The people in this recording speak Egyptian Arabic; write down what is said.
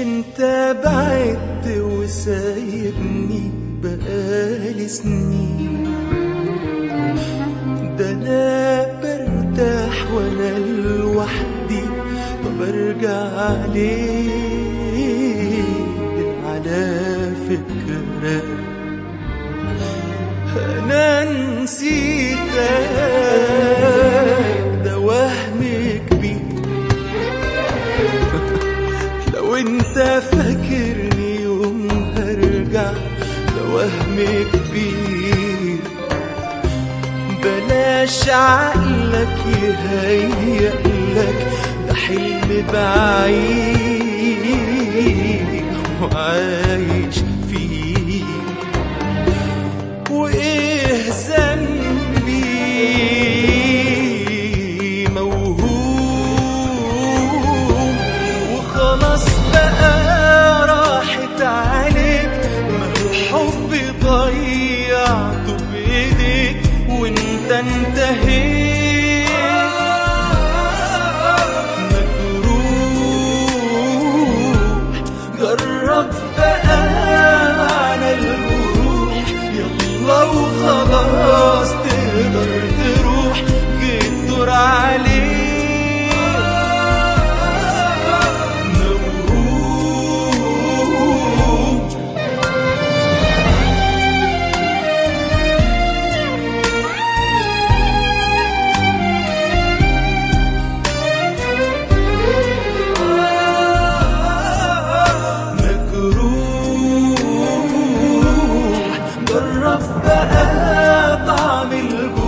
انت بعدت وسايبني بقالي سنين ده انا برتاح وانا لوحدي وبرجع ليه على فكرة انا نسيتك ده وهم كبير لو انت فاكرني يوم هرجع ده وهم كبير بلاش عقلك يهيألك ده حلم بعيد وعايش فيه وايه ذنبي موهوم وخلاص بقى راحت عليك ما الحب ضيعته بايديك وانت انتهيت مجروح جرب بقى على الجروح يلا وخلاص تقدر تروح جيت دور عليك موهوم مجروح جرب بقى طعم الجروح